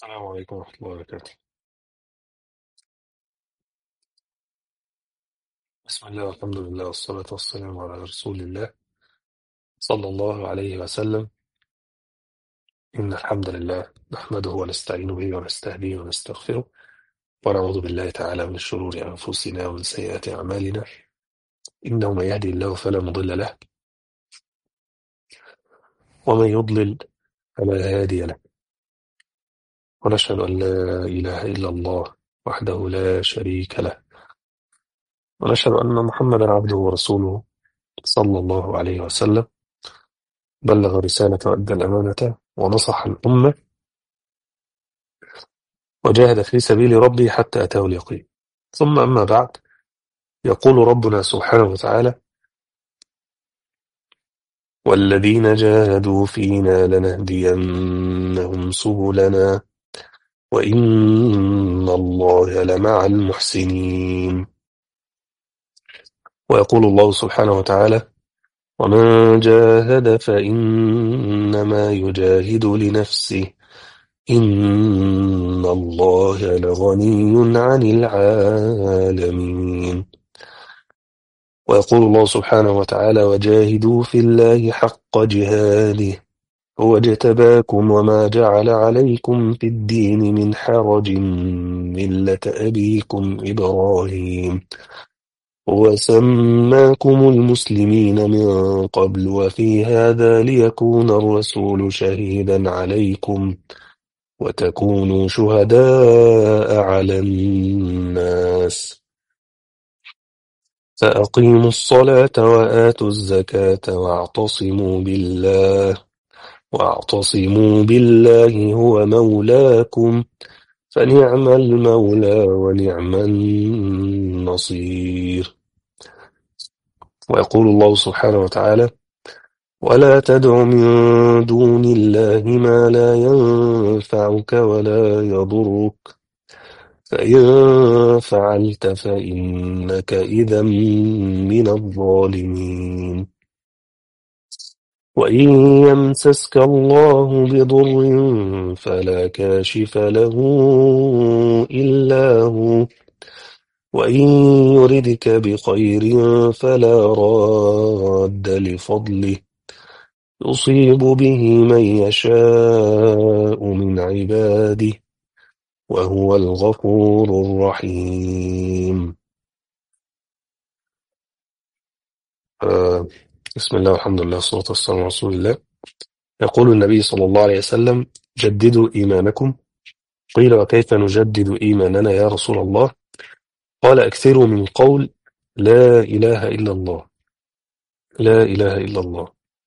السلام عليكم ورحمة الله وبركاته بسم الله والحمد لله والصلاة والسلام على رسول الله صلى الله عليه وسلم إن الحمد لله نحمده ونستعين به ونستهديه ونستغفره ونعوذ بالله تعالى من شرور أنفسنا ومن سيئات أعمالنا إنه من يهدي الله فلا مضل له ومن يضلل فلا هادي له ونشهد أن لا إله إلا الله وحده لا شريك له ونشهد أن محمدا عبده ورسوله صلى الله عليه وسلم بلغ رسالة وأدى الأمانة ونصح الأمة وجاهد في سبيل ربه حتى أتاه اليقين ثم أما بعد يقول ربنا سبحانه وتعالى والذين جاهدوا فينا لنهدينهم سبلنا وإن الله لمع المحسنين ويقول الله سبحانه وتعالى ومن جاهد فإنما يجاهد لنفسه إن الله لغني عن العالمين ويقول الله سبحانه وتعالى وجاهدوا في الله حق جهاده هو اجتباكم وما جعل عليكم في الدين من حرج ملة أبيكم إبراهيم وسماكم المسلمين من قبل وفي هذا ليكون الرسول شهيدا عليكم وتكونوا شهداء على الناس فأقيموا الصلاة وآتوا الزكاة واعتصموا بالله واعتصموا بالله هو مولاكم فنعم المولى ونعم النصير ويقول الله سبحانه وتعالى ولا تدع من دون الله ما لا ينفعك ولا يضرك فإن فعلت فإنك إذا من الظالمين وإن يمسسك الله بضر فلا كاشف له إلا هو وإن يردك بخير فلا راد لفضله يصيب به من يشاء من عباده وهو الغفور الرحيم آه بسم الله والحمد لله والصلاة والسلام على رسول الله يقول النبي صلى الله عليه وسلم جددوا إيمانكم قيل وكيف نجدد إيماننا يا رسول الله قال اكثروا من قول لا إله إلا الله لا إله إلا الله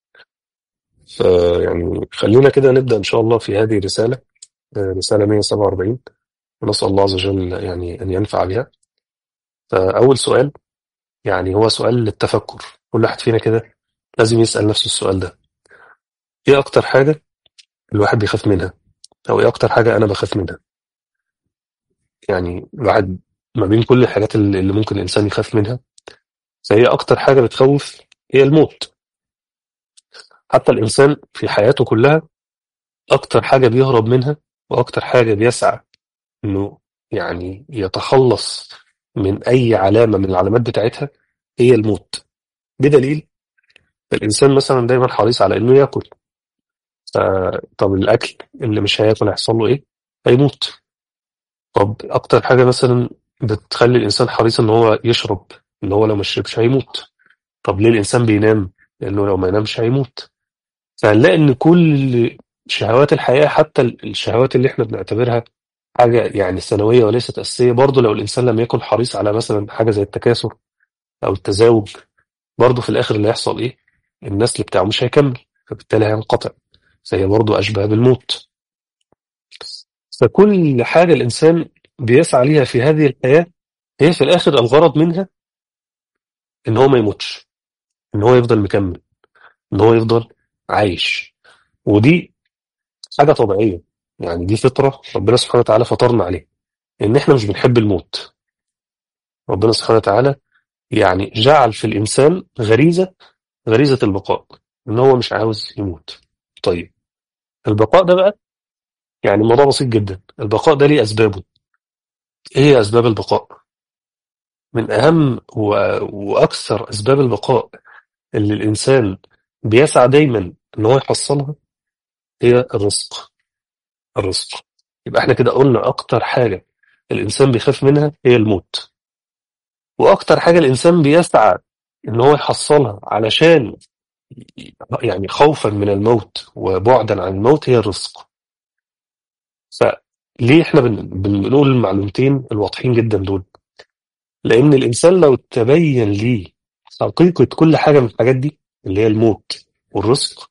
فيعني خلينا كده نبدأ إن شاء الله في هذه الرسالة آه، رسالة 147 ونسأل الله عز وجل يعني أن ينفع بها فأول سؤال يعني هو سؤال للتفكر كل واحد فينا كده لازم يسأل نفسه السؤال ده إيه أكتر حاجة الواحد بيخاف منها أو إيه أكتر حاجة أنا بخاف منها يعني الواحد ما بين كل الحاجات اللي اللي ممكن الإنسان يخاف منها فهي أكتر حاجة بتخوف هي الموت حتى الإنسان في حياته كلها أكتر حاجة بيهرب منها وأكتر حاجة بيسعى إنه يعني يتخلص من أي علامة من العلامات بتاعتها هي الموت بدليل الإنسان مثلا دايما حريص على إنه ياكل ف- طب الأكل اللي مش هياكل هيحصل له إيه؟ هيموت طب أكتر حاجة مثلا بتخلي الإنسان حريص إن هو يشرب إن هو لو ما شربش هيموت طب ليه الإنسان بينام؟ لأنه لو ما ينامش هيموت فهنلاقي إن كل شهوات الحياة حتى الشهوات اللي إحنا بنعتبرها حاجة يعني ثانوية وليست أساسية برضه لو الإنسان لم يكن حريص على مثلا حاجة زي التكاثر أو التزاوج برضه في الآخر اللي هيحصل إيه؟ النسل بتاعه مش هيكمل فبالتالي هينقطع فهي برضه أشبه بالموت فكل حاجة الإنسان بيسعى ليها في هذه الحياة هي في الآخر الغرض منها إن هو ما يموتش إن هو يفضل مكمل إن هو يفضل عايش ودي حاجة طبيعية يعني دي فطرة ربنا سبحانه وتعالى فطرنا عليها إن إحنا مش بنحب الموت ربنا سبحانه وتعالى يعني جعل في الإنسان غريزة غريزة البقاء إن هو مش عاوز يموت طيب البقاء ده بقى يعني الموضوع بسيط جدا البقاء ده ليه أسبابه إيه هي أسباب البقاء من أهم و... وأكثر أسباب البقاء اللي الإنسان بيسعى دايما إن هو يحصلها هي الرزق الرزق يبقى احنا كده قلنا أكتر حاجة الإنسان بيخاف منها هي الموت وأكتر حاجة الإنسان بيسعى إن هو يحصلها علشان يعني خوفا من الموت وبعدا عن الموت هي الرزق فليه احنا بن- بنقول المعلومتين الواضحين جدا دول لأن الإنسان لو تبين ليه حقيقة كل حاجة من الحاجات دي اللي هي الموت والرزق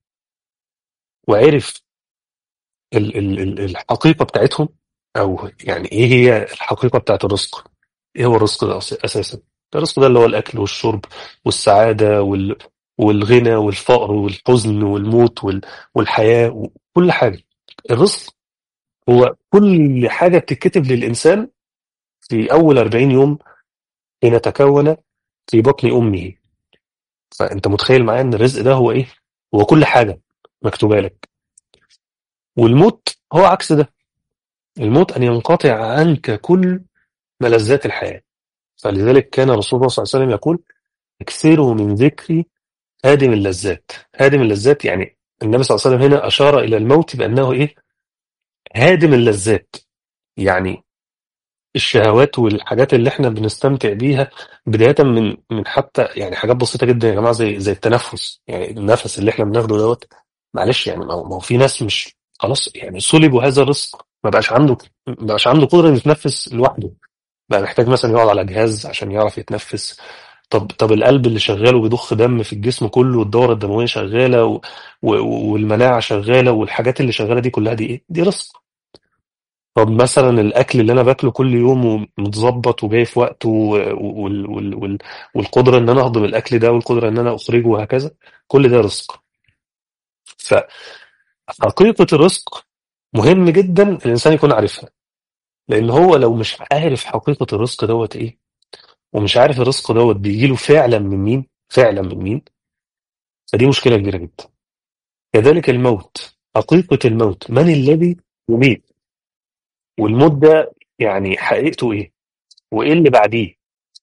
وعرف ال ال ال الحقيقة بتاعتهم أو يعني إيه هي الحقيقة بتاعت الرزق إيه هو الرزق ده أس- أساسا الرزق ده اللي هو الأكل والشرب والسعادة وال والغنى والفقر والحزن والموت وال والحياة وكل حاجة الرزق هو كل حاجة بتتكتب للإنسان في أول 40 يوم حين تكون في بطن أمه فأنت متخيل معايا إن الرزق ده هو إيه؟ هو كل حاجة مكتوبة لك والموت هو عكس ده الموت أن ينقطع عنك كل ملذات الحياة فلذلك كان رسول الله صلى الله عليه وسلم يقول اكثروا من ذكر هادم اللذات هادم اللذات يعني النبي صلى الله عليه وسلم هنا أشار إلى الموت بأنه إيه؟ هادم اللذات يعني الشهوات والحاجات اللي احنا بنستمتع بيها بداية من من حتى يعني حاجات بسيطة جدا يا جماعة زي زي التنفس يعني النفس اللي احنا بناخده دوت معلش يعني ما هو ما هو في ناس مش خلاص يعني صلبوا هذا الرزق ما بقاش عنده ما بقاش عنده قدرة انه يتنفس لوحده بقى محتاج مثلا يقعد على جهاز عشان يعرف يتنفس طب طب القلب اللي شغال وبيضخ دم في الجسم كله والدورة الدموية شغالة و... و... والمناعة شغالة والحاجات اللي شغالة دي كلها دي ايه؟ دي رزق طب مثلا الاكل اللي انا باكله كل يوم ومتظبط وجاي في وقته و- وال وال وال والقدره ان انا اهضم الاكل ده والقدره ان انا اخرجه وهكذا كل ده رزق فحقيقه الرزق مهم جدا الانسان يكون عارفها لان هو لو مش عارف حقيقه الرزق دوت ايه ومش عارف الرزق دوت بيجيله فعلا من مين فعلا من مين فدي مشكله كبيره جدا كذلك الموت حقيقه الموت من الذي يميت والموت ده يعني حقيقته ايه وايه اللي بعديه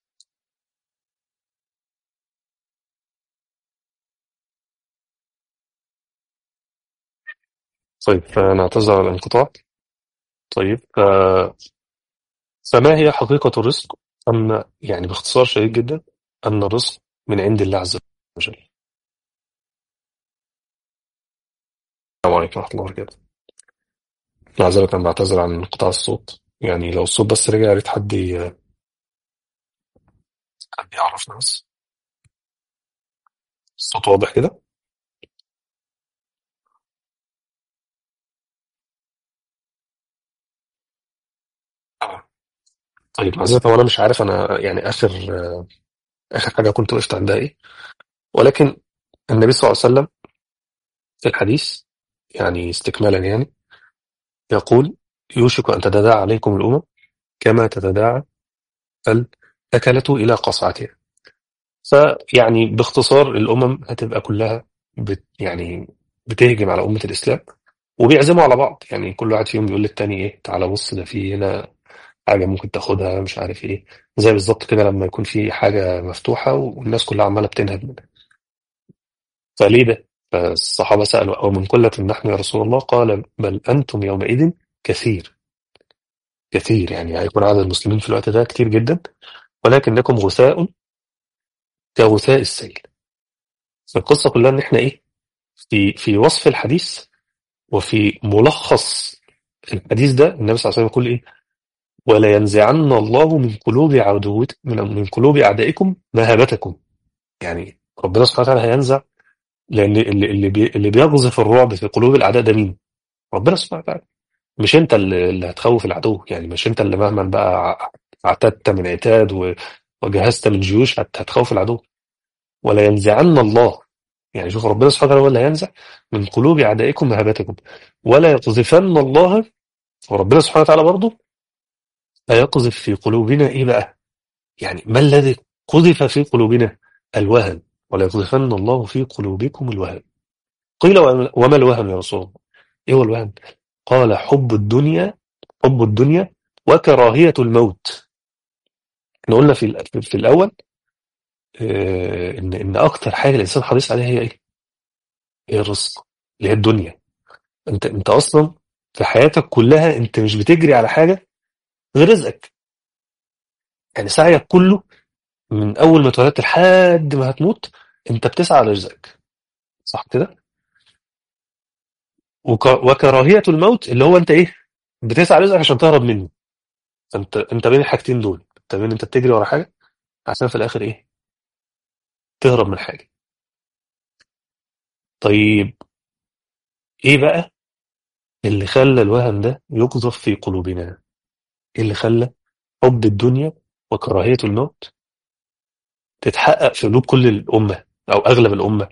طيب فنعتذر على الانقطاع طيب ف- فما هي حقيقة الرزق؟ أن يعني باختصار شديد جدا أن الرزق من عند الله عز وجل. السلام عليكم ورحمة الله وبركاته. معذرة أنا بعتذر عن انقطاع الصوت يعني لو الصوت بس رجع يا ريت حد ي- حد يعرفنا بس الصوت واضح كده؟ تمام. طيب معذرة وأنا مش عارف أنا يعني آخر آخر حاجة كنت وقفت عندها إيه ولكن النبي صلى الله عليه وسلم في الحديث يعني استكمالا يعني يقول يوشك أن تتداعى عليكم الأمم كما تتداعى الأكلة إلى قصعتها فيعني باختصار الأمم هتبقى كلها بت يعني بتهجم على أمة الإسلام وبيعزموا على بعض يعني كل واحد فيهم بيقول للتاني إيه تعالى بص ده في هنا حاجة ممكن تاخدها مش عارف إيه زي بالظبط كده لما يكون في حاجة مفتوحة والناس كلها عمالة بتنهب منها فليه ده؟ فالصحابة سألوا أو من قلة نحن يا رسول الله قال بل أنتم يومئذ كثير كثير يعني هيكون عدد المسلمين في الوقت ده كتير جدا ولكنكم غثاء كغثاء السيل فالقصة كلها إن إحنا إيه في في وصف الحديث وفي ملخص الحديث ده النبي صلى الله عليه وسلم يقول ايه ولا ينزعن الله من قلوب عدوت من من قلوب اعدائكم مهابتكم يعني ربنا سبحانه وتعالى هينزع لان اللي اللي, بي اللي بيقذف الرعب في قلوب الاعداء ده مين ربنا سبحانه وتعالى مش انت اللي, اللي هتخوف العدو يعني مش انت اللي مهما بقى ع- اعتدت من عتاد و- وجهزت من جيوش هت- هتخوف العدو ولا ينزعن الله يعني شوف ربنا سبحانه وتعالى هو اللي هينزع من قلوب اعدائكم مهابتكم ولا يقذفن الله وربنا سبحانه وتعالى برضه هيقذف في قلوبنا ايه بقى؟ يعني ما الذي قذف في قلوبنا؟ الوهن ولا يقذفن الله في قلوبكم الوهن قيل وما وما الوهن يا رسول الله؟ ايه هو الوهن؟ قال حب الدنيا حب الدنيا وكراهية الموت احنا قلنا في ال- في الأول آه، إن إن أكتر حاجة الإنسان حريص عليها هي إيه؟ هي الرزق اللي هي الدنيا أنت أنت أصلا في حياتك كلها أنت مش بتجري على حاجة غير رزقك يعني سعيك كله من أول ما اتولدت لحد ما هتموت أنت بتسعى لرزقك صح كده؟ وك... وكراهية الموت اللي هو أنت إيه؟ بتسعى لرزقك عشان تهرب منه فأنت أنت بين الحاجتين دول أنت بين أنت بتجري ورا حاجة عشان في الآخر إيه؟ تهرب من حاجة طيب إيه بقى اللي خلى الوهم ده يقذف في قلوبنا؟ إيه اللي خلى حب الدنيا وكراهية الموت تتحقق في قلوب كل الأمة أو أغلب الأمة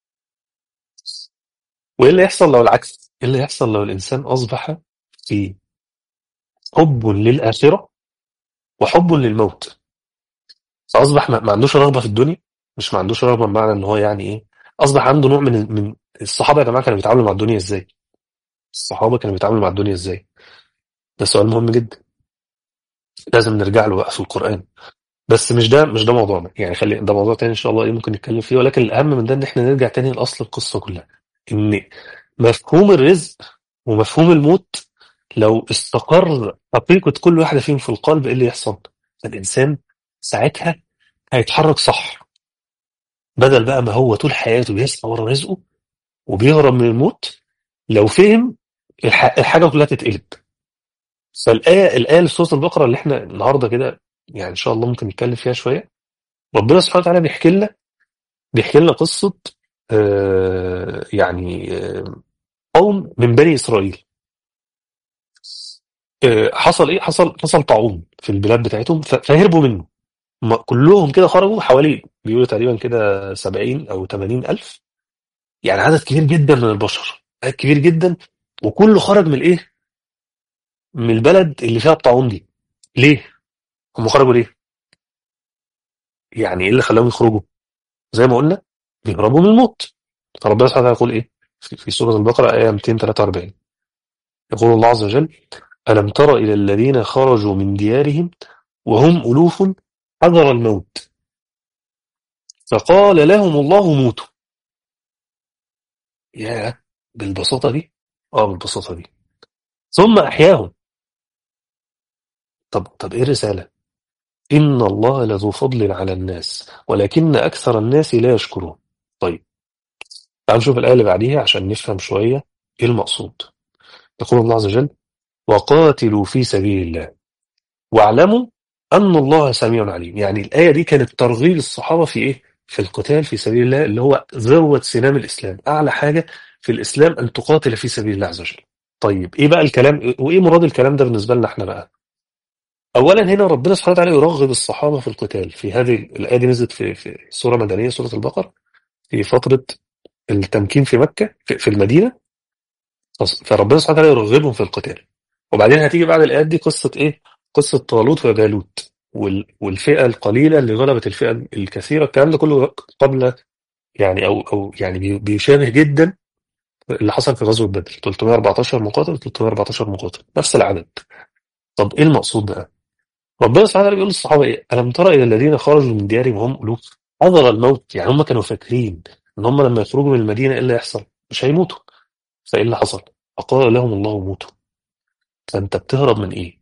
وإيه اللي يحصل لو العكس إيه اللي يحصل لو الإنسان أصبح في حب للآخرة وحب للموت فأصبح ما ما عندوش رغبة في الدنيا مش ما عندوش رغبة بمعنى إن هو يعني إيه أصبح عنده نوع من من الصحابة يا جماعة كانوا بيتعاملوا مع الدنيا إزاي الصحابة كانوا بيتعاملوا مع الدنيا إزاي ده سؤال مهم جدا لازم نرجع له بقى في القرآن بس مش ده مش ده موضوعنا يعني خلي ده موضوع تاني ان شاء الله ايه ممكن نتكلم فيه ولكن الاهم من ده ان احنا نرجع تاني لاصل القصه كلها ان مفهوم الرزق ومفهوم الموت لو استقر حقيقه كل واحده فيهم في القلب ايه اللي يحصل؟ الانسان ساعتها هيتحرك صح بدل بقى ما هو طول حياته بيسعى ورا رزقه وبيهرب من الموت لو فهم الح- الحاجه كلها تتقلب فالايه الايه اللي في سوره البقره اللي احنا النهارده كده يعني ان شاء الله ممكن نتكلم فيها شويه ربنا سبحانه وتعالى بيحكي لنا بيحكي لنا قصة آه، يعني آه، قوم من بني إسرائيل آه، حصل إيه؟ حصل حصل طاعون في البلاد بتاعتهم ف- فهربوا منه ما- كلهم كده خرجوا حوالي بيقولوا تقريبا كده 70 أو 80 ألف يعني عدد كبير جدا من البشر عدد كبير جدا وكله خرج من الإيه؟ من البلد اللي فيها الطاعون دي ليه؟ هم خرجوا ليه؟ يعني إيه اللي خلاهم يخرجوا؟ زي ما قلنا بيهربوا من الموت فربنا سبحانه وتعالى يقول إيه؟ في في سورة البقرة آية 243 يقول الله عز وجل ألم تر إلى الذين خرجوا من ديارهم وهم ألوف حذر الموت فقال لهم الله موتوا يا بالبساطة دي اه بالبساطة دي ثم أحياهم طب طب إيه الرسالة إن الله لذو فضل على الناس ولكن أكثر الناس لا يشكرون طيب تعالوا نشوف الآية اللي بعديها عشان نفهم شوية إيه المقصود يقول الله عز وجل وقاتلوا في سبيل الله واعلموا أن الله سميع عليم يعني الآية دي كانت ترغيب الصحابة في إيه؟ في القتال في سبيل الله اللي هو ذروة سنام الإسلام أعلى حاجة في الإسلام أن تقاتل في سبيل الله عز وجل طيب إيه بقى الكلام وإيه مراد الكلام ده بالنسبة لنا إحنا بقى أولا هنا ربنا سبحانه وتعالى يرغب الصحابة في القتال في هذه الآية دي نزلت في في سورة مدنية سورة البقرة في فترة التمكين في مكة في, في المدينة فربنا سبحانه وتعالى يرغبهم في القتال وبعدين هتيجي بعد الآيات دي قصة إيه؟ قصة طالوت وجالوت وال- والفئة القليلة اللي غلبت الفئة الكثيرة الكلام ده كله قبل يعني أو أو يعني بي- بيشابه جدا اللي حصل في غزوة بدر 314 مقاتل 314 مقاتل نفس العدد طب إيه المقصود بقى؟ ربنا سبحانه وتعالى بيقول للصحابة إيه؟ ألم ترى إلى الذين خرجوا من ديارهم وهم ألوف حذر الموت يعني هم كانوا فاكرين إن هم لما يخرجوا من المدينة إيه اللي يحصل؟ مش هيموتوا فإيه اللي حصل؟ فقال لهم الله موتوا فأنت بتهرب من إيه؟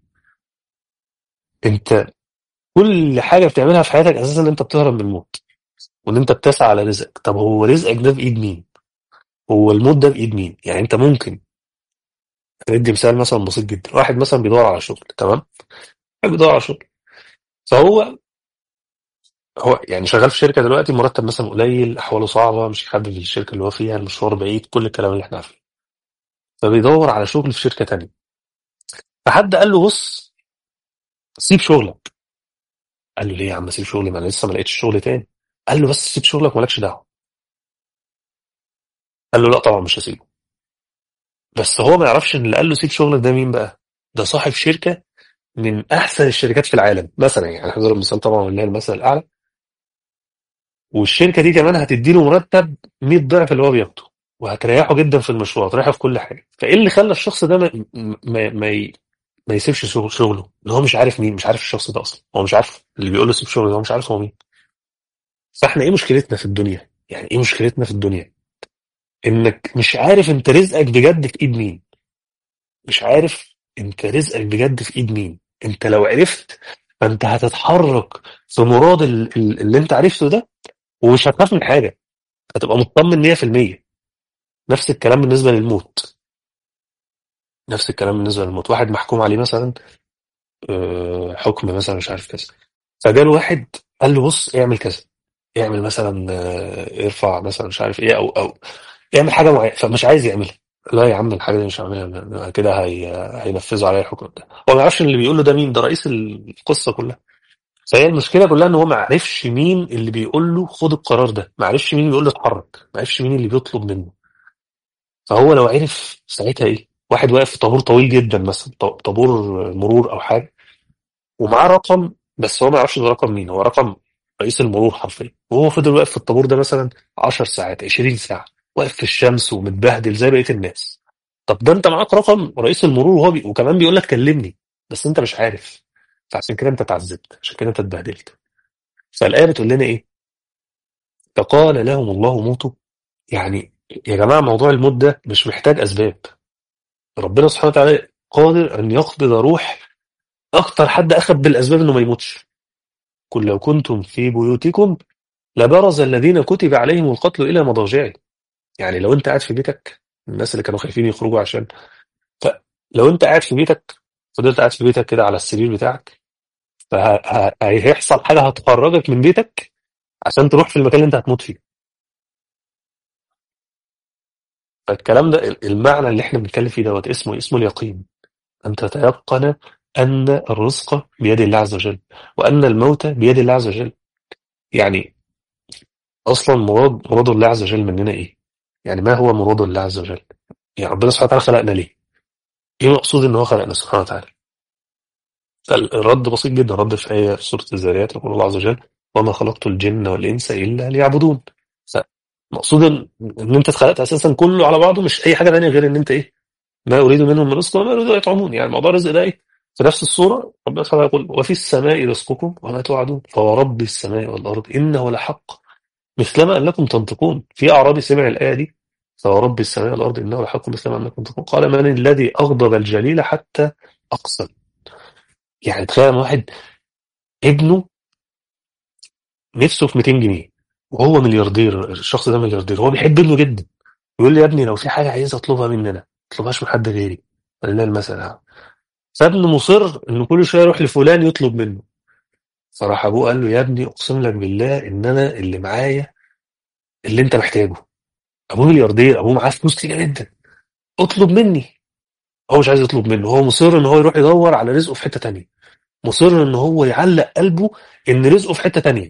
أنت كل حاجة بتعملها في حياتك أساسا إن أنت بتهرب من الموت وإن أنت بتسعى على رزقك طب هو رزقك ده بإيد مين؟ هو الموت ده بإيد مين؟ يعني أنت ممكن ندي مثال مثلا بسيط جدا واحد مثلا بيدور على شغل تمام؟ واحد بيدور على شغل فهو هو يعني شغال في شركة دلوقتي مرتب مثلا قليل أحواله صعبة مش حابب الشركة اللي هو فيها المشوار بعيد كل الكلام اللي احنا عارفينه فبيدور على شغل في شركة تانية فحد قال له بص سيب شغلك قال له ليه يا عم سيب شغلي ما انا لسه ما لقيتش شغل تاني قال له بس سيب شغلك مالكش دعوة قال له لا طبعا مش هسيبه بس هو ما يعرفش ان اللي قال له سيب شغلك ده مين بقى ده صاحب شركة من احسن الشركات في العالم مثلا يعني احنا بنضرب مثال طبعا اللي هي المثل الاعلى والشركة دي كمان هتدي له مرتب 100 ضعف اللي هو بياخده وهتريحه جدا في المشروع هتريحه في كل حاجه فايه اللي خلى الشخص ده ما ما ما, ي- ما يسيبش شغل شغله ان هو مش عارف مين مش عارف الشخص ده اصلا هو مش عارف اللي بيقول له سيب شغله هو مش عارف هو مين فاحنا ايه مشكلتنا في الدنيا يعني ايه مشكلتنا في الدنيا انك مش عارف انت رزقك بجد في ايد مين مش عارف انت رزقك بجد في ايد مين انت لو عرفت فانت هتتحرك في مراد ال- ال- اللي انت عرفته ده ومش هتخاف من حاجه هتبقى مطمن 100% نفس الكلام بالنسبه للموت نفس الكلام بالنسبه للموت واحد محكوم عليه مثلا آه، حكم مثلا مش عارف كذا فجاله واحد قال له بص اعمل كذا اعمل مثلا آه، ارفع مثلا مش عارف ايه او او اعمل حاجه معينه فمش عايز يعملها لا يا عم الحاجه دي مش هعملها أنا كده هي... هينفذوا عليا الحكم ده هو ما يعرفش إن اللي بيقول له ده مين ده رئيس القصه كلها فهي المشكله كلها ان هو ما عرفش مين اللي بيقول له خد القرار ده ما عرفش مين اللي بيقول له اتحرك ما عرفش مين اللي بيطلب منه فهو لو عرف ساعتها ايه واحد واقف في طابور طويل جدا مثلا ط- طابور مرور او حاجه ومعاه رقم بس هو ما يعرفش ده رقم مين هو رقم رئيس المرور حرفيا وهو فضل واقف في الطابور ده مثلا 10 ساعات 20 ساعه واقف في الشمس ومتبهدل زي بقيه الناس طب ده انت معاك رقم رئيس المرور وهو بي... وكمان بيقول لك كلمني بس انت مش عارف فعشان كده انت اتعذبت عشان كده انت اتبهدلت فالايه بتقول لنا ايه فقال لهم الله موتوا يعني يا جماعه موضوع الموت ده مش محتاج اسباب ربنا سبحانه وتعالى قادر ان يقبض روح اكتر حد اخذ بالاسباب انه ما يموتش قل لو كنتم في بيوتكم لبرز الذين كتب عليهم القتل الى مضاجعهم يعني لو انت قاعد في بيتك الناس اللي كانوا خايفين يخرجوا عشان فلو انت قاعد في بيتك فضلت قاعد في بيتك كده على السرير بتاعك فهيحصل حاجه هتخرجك من بيتك عشان تروح في المكان اللي انت هتموت فيه فالكلام ده المعنى اللي احنا بنتكلم فيه دوت اسمه اسمه اليقين ان تتيقن ان الرزق بيد الله عز وجل وان الموت بيد الله عز وجل يعني اصلا مراد مراد الله عز وجل مننا ايه يعني ما هو مراد الله عز وجل يعني ربنا سبحانه وتعالى خلقنا ليه ايه مقصود ان هو خلقنا سبحانه وتعالى الرد بسيط جدا رد في آية في سورة الذاريات يقول الله عز وجل وما خلقت الجن والإنس إلا ليعبدون فمقصود ان إن انت اتخلقت اساسا كله على بعضه مش اي حاجه ثانيه غير ان انت ايه ما اريد منهم من رزق وما اريد ان يطعمون يعني موضوع الرزق ده ايه في نفس الصوره ربنا سبحانه يقول وفي السماء رزقكم وما توعدون فورب السماء والارض انه لحق مثلما انكم تنطقون في اعرابي سمع الايه دي فورب السماء والارض انه لحق مثلما انكم تنطقون قال من الذي اغضب الجليل حتى اقسم يعني تخيل واحد ابنه نفسه في 200 جنيه وهو ملياردير الشخص ده ملياردير هو بيحب ابنه جدا يقول لي يا ابني لو في حاجه عايز اطلبها مننا ما تطلبهاش من حد غيري ولله المثل الاعلى فابنه مصر انه كل شويه يروح لفلان يطلب منه فراح ابوه قال له يا ابني اقسم لك بالله ان انا اللي معايا اللي انت محتاجه ابوه ملياردير ابوه معاه فلوس كتير جدا اطلب مني هو مش عايز يطلب منه هو مصر ان هو يروح يدور على رزقه في حته تانية مصر ان هو يعلق قلبه ان رزقه في حته تانية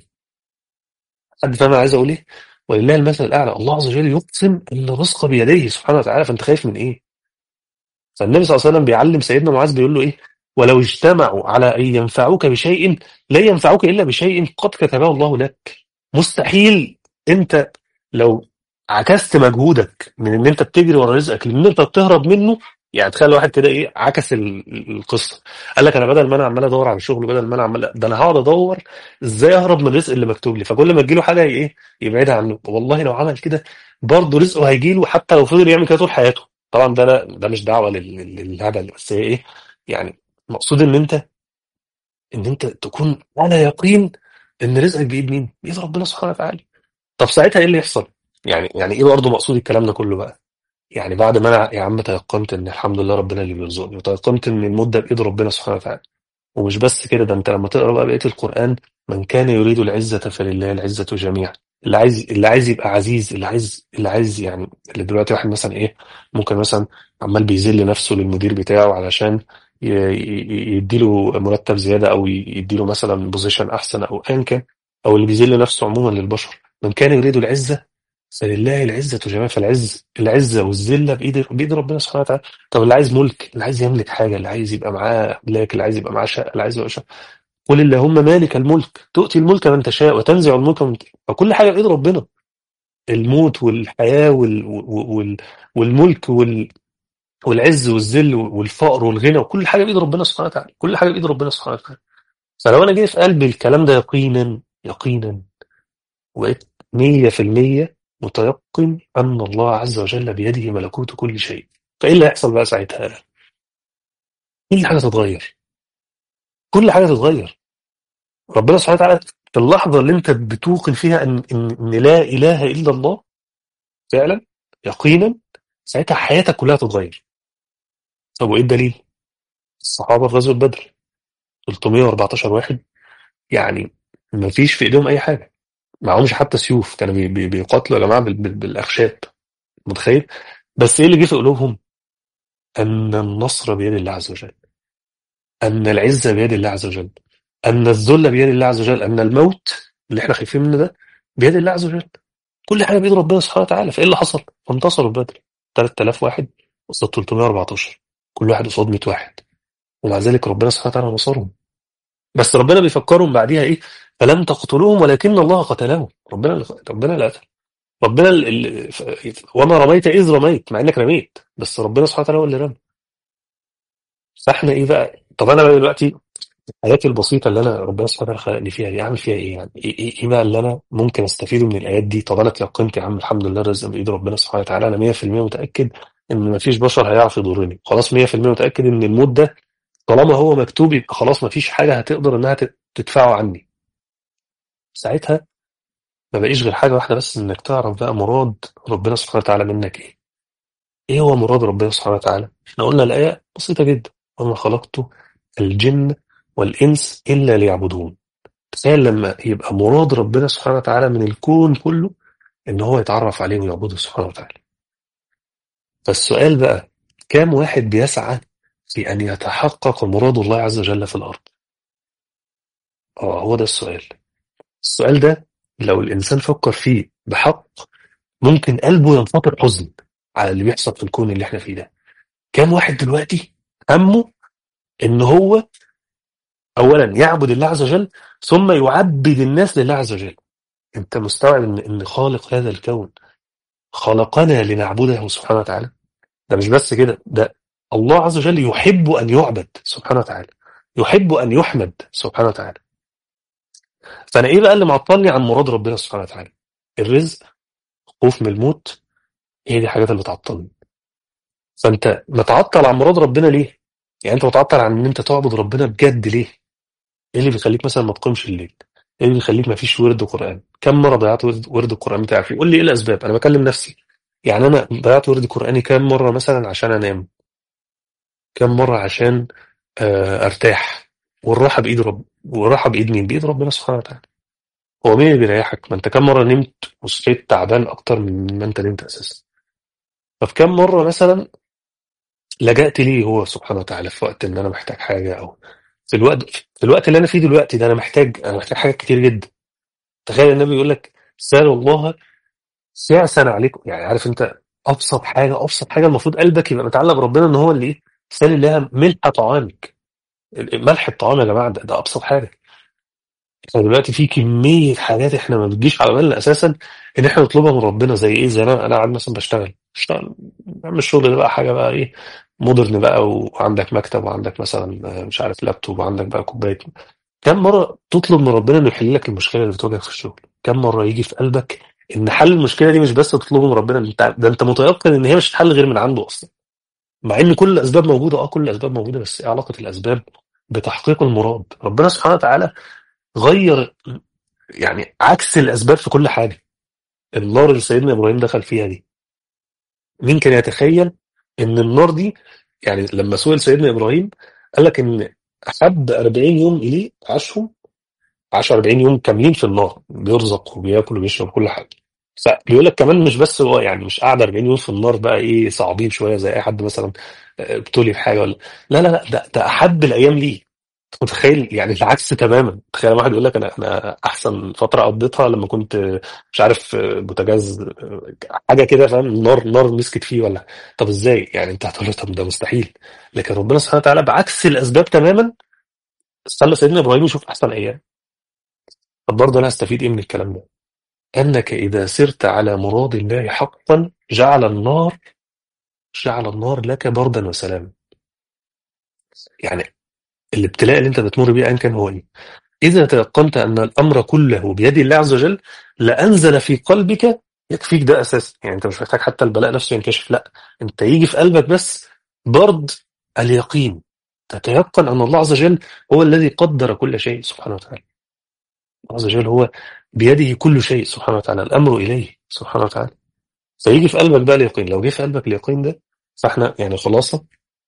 حد فاهم انا عايز اقول ايه ولله المثل الاعلى الله عز وجل يقسم ان الرزق بيديه سبحانه وتعالى فانت خايف من ايه فالنبي صلى الله عليه وسلم بيعلم سيدنا معاذ بيقول له ايه ولو اجتمعوا على ان ينفعوك بشيء لا ينفعوك الا بشيء قد كتبه الله لك مستحيل انت لو عكست مجهودك من ان انت بتجري ورا رزقك لان انت بتهرب منه يعني تخيل واحد كده ايه عكس ال- القصه قال لك انا بدل ما انا عمال ادور على شغل بدل ما انا عمال ده انا هقعد ادور ازاي اهرب من الرزق اللي مكتوب لي فكل ما تجيله حاجه ايه يبعدها عنه والله لو عمل كده برضه رزقه هيجيله حتى لو فضل يعمل كده طول حياته طبعا ده لا ده مش دعوه لل- لل- للهبل بس هي ايه يعني مقصود ان انت ان انت تكون على يقين ان رزقك بايد مين؟ بايد ربنا سبحانه وتعالى طب ساعتها ايه اللي يحصل؟ يعني يعني ايه برضه مقصود الكلام ده كله بقى؟ يعني بعد ما انا يا عم تيقنت ان الحمد لله ربنا اللي بيرزقني وتيقنت ان المده بايد ربنا سبحانه وتعالى ومش بس كده ده انت لما تقرا بقى بقيه القران من كان يريد العزه فلله العزه جميعا اللي عايز اللي عايز يبقى عزيز اللي عايز اللي عايز يعني اللي دلوقتي واحد مثلا ايه ممكن مثلا عمال بيذل نفسه للمدير بتاعه علشان ي- ي- يديله مرتب زياده او ي- يديله مثلا بوزيشن احسن او ايا كان او اللي بيذل نفسه عموما للبشر من كان يريد العزه فلله العزه جميعا فالعز العزه والذله بايد بايد ربنا سبحانه وتعالى طب اللي عايز ملك اللي عايز يملك حاجه اللي عايز يبقى معاه املاك اللي عايز يبقى معاه شقه اللي عايز يبقى شقة. قل اللهم مالك الملك تؤتي الملك من تشاء وتنزع الملك من فكل حاجه بايد ربنا الموت والحياه وال... وال... والملك وال... والعز والذل والفقر والغنى وكل حاجه بايد ربنا سبحانه وتعالى كل حاجه بايد ربنا سبحانه وتعالى فلو انا جاي في قلبي الكلام ده يقينا يقينا وبقيت 100% متيقن ان الله عز وجل بيده ملكوت كل شيء فايه اللي هيحصل بقى ساعتها؟ كل حاجه تتغير كل حاجه تتغير ربنا سبحانه وتعالى في اللحظه اللي انت بتوقن فيها ان ان, إن لا اله الا الله فعلا يقينا ساعتها حياتك كلها تتغير طب وايه الدليل؟ الصحابه في غزوه بدر 314 واحد يعني ما فيش في ايديهم اي حاجه معهمش حتى سيوف كانوا بي- بي- بيقاتلوا يا جماعه بال- بال- بالاخشاب متخيل بس ايه اللي جه في قلوبهم ان النصر بيد الله عز وجل ان العزه بيد الله عز وجل ان الذل بيد الله عز وجل ان الموت اللي احنا خايفين منه ده بيد الله عز وجل كل حاجه بايد ربنا سبحانه وتعالى فايه اللي حصل فانتصروا في بدر 3000 واحد قصاد 314 كل واحد قصاد 100 واحد ومع ذلك ربنا سبحانه وتعالى نصرهم بس ربنا بيفكرهم بعديها ايه فلم تقتلوهم ولكن الله قتلهم ربنا اللي ربنا اللي قتل ربنا اللي ف- وما رميت اذ رميت مع انك رميت بس ربنا سبحانه وتعالى هو اللي رمى فاحنا ايه بقى طب انا بقى دلوقتي حياتي البسيطه اللي انا ربنا سبحانه وتعالى خلقني فيها دي اعمل فيها ايه يعني ايه ايه إيه بقى اللي انا ممكن استفيده من الايات دي طب انا اتيقنت يا عم الحمد لله الرزق بايد ربنا سبحانه وتعالى انا 100% متاكد ان مفيش بشر هيعرف يضرني خلاص 100% متاكد ان الموت ده طالما هو مكتوب يبقى خلاص مفيش حاجه هتقدر انها تت- تدفعه عني ساعتها ما بقيش غير حاجه واحده بس انك تعرف بقى مراد ربنا سبحانه وتعالى منك ايه ايه هو مراد ربنا سبحانه وتعالى احنا قلنا الايه بسيطه جدا وما خلقت الجن والانس الا ليعبدون تخيل لما يبقى مراد ربنا سبحانه وتعالى من الكون كله ان هو يتعرف عليه ويعبده سبحانه وتعالى فالسؤال بقى كام واحد بيسعى في ان يتحقق مراد الله عز وجل في الارض اه هو ده السؤال السؤال ده لو الانسان فكر فيه بحق ممكن قلبه ينفطر حزن على اللي بيحصل في الكون اللي احنا فيه ده كام واحد دلوقتي همه ان هو اولا يعبد الله عز وجل ثم يعبد الناس لله عز وجل انت مستوعب ان ان خالق هذا الكون خلقنا لنعبده سبحانه وتعالى ده مش بس كده ده الله عز وجل يحب ان يعبد سبحانه وتعالى يحب ان يحمد سبحانه وتعالى فانا ايه بقى اللي معطلني عن مراد ربنا سبحانه وتعالى الرزق خوف من الموت هي دي الحاجات اللي تعطلني فانت متعطل عن مراد ربنا ليه يعني انت متعطل عن ان انت تعبد ربنا بجد ليه ايه اللي بيخليك مثلا ما تقومش الليل ايه اللي بيخليك ما فيش ورد قران كم مره ضيعت ورد, ورد القران بتاعك قول لي ايه الاسباب انا بكلم نفسي يعني انا ضيعت ورد قراني كم مره مثلا عشان انام كم مره عشان آه، ارتاح والراحه بايد رب والراحه بايد مين بايد ربنا سبحانه وتعالى هو مين اللي بيريحك ما انت كم مره نمت وصحيت تعبان اكتر من ما انت نمت اساسا طب كم مره مثلا لجأت ليه هو سبحانه وتعالى في وقت ان انا محتاج حاجه او في الوقت في الوقت اللي انا فيه دلوقتي ده انا محتاج انا محتاج حاجات كتير جدا تخيل النبي يقول لك سالوا الله سعسا عليكم يعني عارف انت ابسط حاجه ابسط حاجه المفروض قلبك يبقى متعلق بربنا ان هو اللي ايه سال الله ملح طعامك ملح الطعام يا جماعه ده, ده ابسط حاجه احنا دلوقتي في كميه حاجات احنا ما بتجيش على بالنا اساسا ان احنا نطلبها من ربنا زي ايه زي انا انا قاعد مثلا بشتغل بشتغل بعمل الشغل ده بقى حاجه بقى ايه مودرن بقى وعندك مكتب وعندك مثلا آه، مش عارف لابتوب وعندك بقى كوبايه كم مره تطلب من ربنا انه يحل لك المشكله اللي بتواجهك في الشغل كم مره يجي في قلبك ان حل المشكله دي مش بس تطلبه من ربنا انت ده انت متيقن ان هي مش هتحل غير من عنده اصلا مع ان كل الاسباب موجوده اه كل الاسباب موجوده بس ايه علاقه الاسباب بتحقيق المراد ربنا سبحانه وتعالى غير يعني عكس الاسباب في كل حاجه النار اللي سيدنا ابراهيم دخل فيها دي مين كان يتخيل ان النار دي يعني لما سئل سيدنا ابراهيم قال لك ان احب 40 يوم اليه عاشهم 10 40 يوم كاملين في النار بيرزق وبياكل وبيشرب كل حاجه فبيقول لك كمان مش بس هو يعني مش قاعد 40 يوم في النار بقى ايه صعبين شويه زي اي حد مثلا آه، ابتلي في حاجه ولا لا لا لا ده ده احب الايام ليه أنت متخيل يعني العكس تماما تخيل لما واحد يقول لك انا انا احسن فتره قضيتها لما كنت آه، مش عارف آه، بوتاجاز آه، حاجه كده فاهم نار نار مسكت فيه ولا طب ازاي يعني انت هتقول له طب ده مستحيل لكن ربنا سبحانه وتعالى بعكس الاسباب تماما خلى سيدنا ابراهيم يشوف احسن ايام طب برضه انا هستفيد ايه من الكلام ده أنك إذا سرت على مراد الله حقا جعل النار جعل النار لك بردا وسلاما يعني الابتلاء اللي انت بتمر بيه أيا كان هو ايه إذا تيقنت أن الأمر كله بيد الله عز وجل لأنزل في قلبك يكفيك ده أساس يعني أنت مش محتاج حتى البلاء نفسه ينكشف لا أنت يجي في قلبك بس برد اليقين تتيقن أن الله عز وجل هو الذي قدر كل شيء سبحانه وتعالى الله عز وجل هو بيده كل شيء سبحانه وتعالى الأمر إليه سبحانه وتعالى فيجي في قلبك بقى اليقين لو جه في قلبك اليقين ده فاحنا يعني خلاصة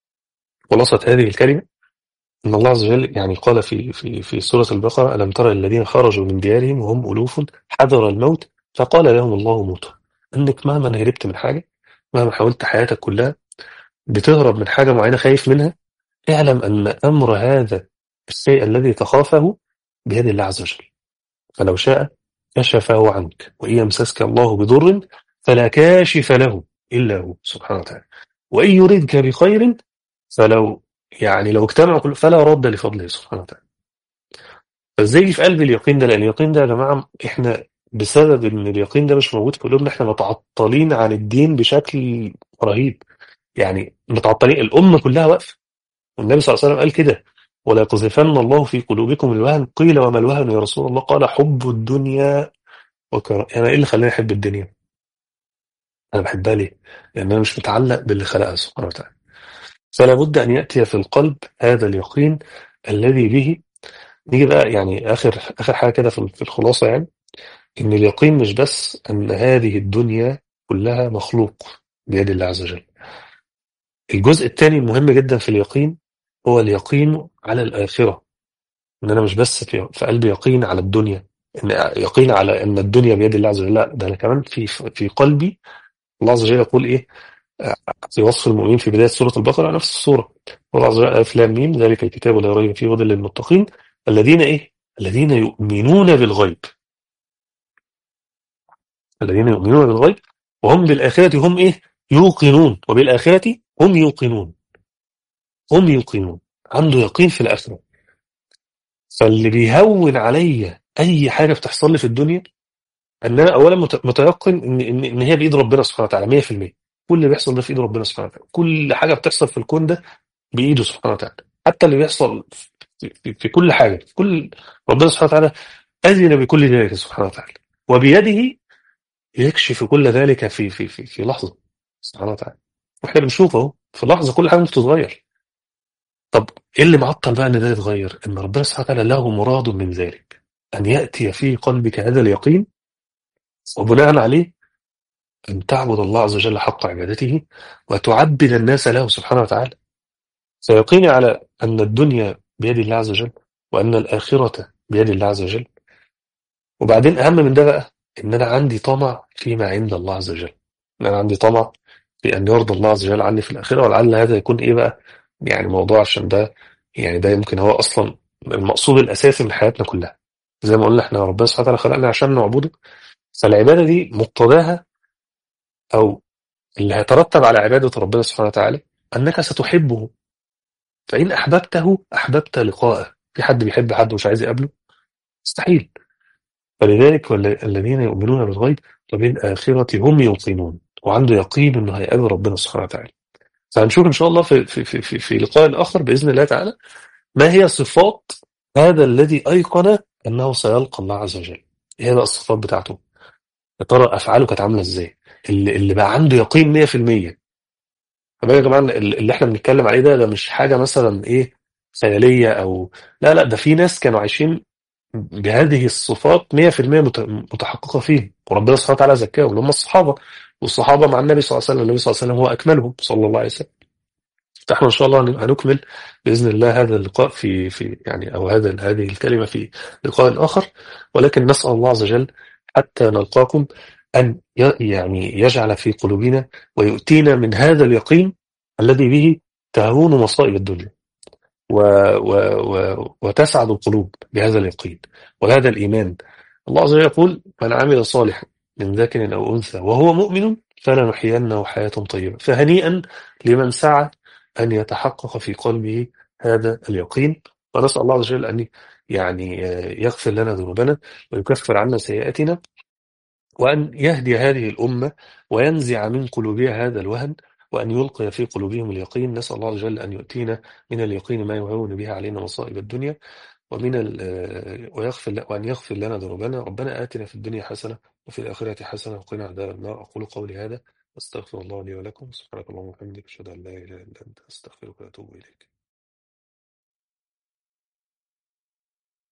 خلاصة هذه الكلمة ان الله عز وجل يعني قال في في في سورة البقرة ألم ترى الذين خرجوا من ديارهم وهم ألوف حذر الموت فقال لهم الله موتوا انك مهما هربت من حاجة مهما حاولت حياتك كلها بتهرب من حاجة معينة خايف منها اعلم أن أمر هذا الشيء الذي تخافه بيد الله عز وجل فلو شاء كشفه عنك وإن يمسسك الله بضر فلا كاشف له إلا هو سبحانه وتعالى وإن يردك بخير فلو يعني لو اجتمعوا كل فلا رد لفضله سبحانه وتعالى فازاي في قلب اليقين ده لأن اليقين ده يا جماعة احنا بسبب ان اليقين ده مش موجود في قلوبنا احنا متعطلين عن الدين بشكل رهيب يعني متعطلين الأمة كلها واقفة والنبي صلى الله عليه وسلم قال كده ولا يقذفن الله في قلوبكم الوهن قيل وما الوهن يا رسول الله قال حب الدنيا وكرا يعني ايه اللي خلاني احب الدنيا انا بحبها ليه لان انا مش متعلق باللي خلقها سبحانه وتعالى فلا بد ان ياتي في القلب هذا اليقين الذي به نيجي بقى يعني اخر اخر حاجه كده في في الخلاصه يعني ان اليقين مش بس ان هذه الدنيا كلها مخلوق بيد الله عز وجل الجزء الثاني المهم جدا في اليقين هو اليقين على الاخره ان انا مش بس في, في قلبي يقين على الدنيا ان يقين على ان الدنيا بيد الله عز وجل لا ده انا كمان في في قلبي الله عز وجل يقول ايه في وصف المؤمنين في بدايه سوره البقره نفس السوره الله عز وجل الف لام ميم ذلك الكتاب لا ريب فيه هدى للمتقين الذين ايه الذين يؤمنون بالغيب الذين يؤمنون بالغيب وهم بالاخره هم ايه يوقنون وبالاخره هم يوقنون هم يوقنون عنده يقين في الاخره فاللي بيهون عليا اي حاجه بتحصل لي في الدنيا ان انا اولا مت- متيقن ان ان ان هي بايد ربنا سبحانه وتعالى 100% كل اللي بيحصل ده في ايد ربنا سبحانه وتعالى كل حاجه بتحصل في الكون ده بايده سبحانه وتعالى حتى اللي بيحصل في, في, في كل حاجه في كل ربنا سبحانه وتعالى اذن بكل ذلك سبحانه وتعالى وبيده يكشف كل ذلك في في في, في لحظه سبحانه وتعالى واحنا بنشوف اهو في لحظه كل حاجه ممكن تتغير طب ايه اللي معطل بقى ان ده يتغير ان ربنا سبحانه وتعالى له مراد من ذلك ان ياتي في قلبك هذا اليقين وبناء عليه أن تعبد الله عز وجل حق عبادته وتعبد الناس له سبحانه وتعالى فيقيني على أن الدنيا بيد الله عز وجل وأن الآخرة بيد الله عز وجل وبعدين أهم من ده بقى إن أنا عندي طمع فيما عند الله عز وجل إن أنا عندي طمع في أن يرضى الله عز وجل عني في الآخرة ولعل هذا يكون إيه بقى يعني موضوع عشان ده يعني ده يمكن هو أصلا المقصود الأساسي من حياتنا كلها زي ما قلنا إحنا ربنا سبحانه وتعالى خلقنا عشان نعبده فالعبادة دي مقتضاها أو اللي هيترتب على عبادة ربنا سبحانه وتعالى أنك ستحبه فإن أحببته أحببت لقاءه في حد بيحب حد ومش عايز يقابله مستحيل فلذلك والل- الذين يؤمنون بالغيب وبالآخرة هم يوقنون وعنده يقين إنه هيقابل ربنا سبحانه وتعالى فهنشوف إن شاء الله في في في في, في لقاء آخر بإذن الله تعالى ما هي صفات هذا الذي أيقن أنه سيلقى الله عز وجل إيه بقى الصفات بتاعته يا ترى أفعاله كانت عاملة إزاي اللي, اللي بقى عنده يقين 100% طب يا جماعه اللي احنا بنتكلم عليه ده ده مش حاجه مثلا ايه خياليه او لا لا ده في ناس كانوا عايشين بهذه الصفات 100% مت- متحققه فيهم وربنا سبحانه وتعالى زكاهم اللي هم الصحابه والصحابه مع النبي صلى الله عليه وسلم النبي صلى الله عليه وسلم هو اكملهم صلى الله عليه وسلم فاحنا ان شاء الله هن- هنكمل باذن الله هذا اللقاء في في يعني او هذا هذه الكلمه في لقاء اخر ولكن نسال الله عز وجل حتى نلقاكم ان ي- يعني يجعل في قلوبنا ويؤتينا من هذا اليقين الذي به تهون مصائب الدنيا و و و وتسعد القلوب بهذا اليقين وهذا الإيمان الله عز وجل يقول من عمل صالحا من ذكر أو أنثى وهو مؤمن فلنحيينه حياة طيبة فهنيئا لمن سعى أن يتحقق في قلبه هذا اليقين ونسأل الله عز وجل أن يعني يغفر لنا ذنوبنا ويكفر عنا سيئاتنا وأن يهدي هذه الأمة وينزع من قلوبها هذا الوهن وأن يلقي في قلوبهم اليقين نسأل الله عز وجل أن يؤتينا من اليقين ما يهون به علينا مصائب الدنيا ومن ال- آه، ويغفر وأن يغفر لنا ذنوبنا ربنا آتنا في الدنيا حسنة وفي الآخرة حسنة وقنا عذاب النار أقول قولي هذا أستغفر الله لي ولكم سبحانك اللهم وبحمدك أشهد أن لا إله إلا أنت أستغفرك وأتوب إليك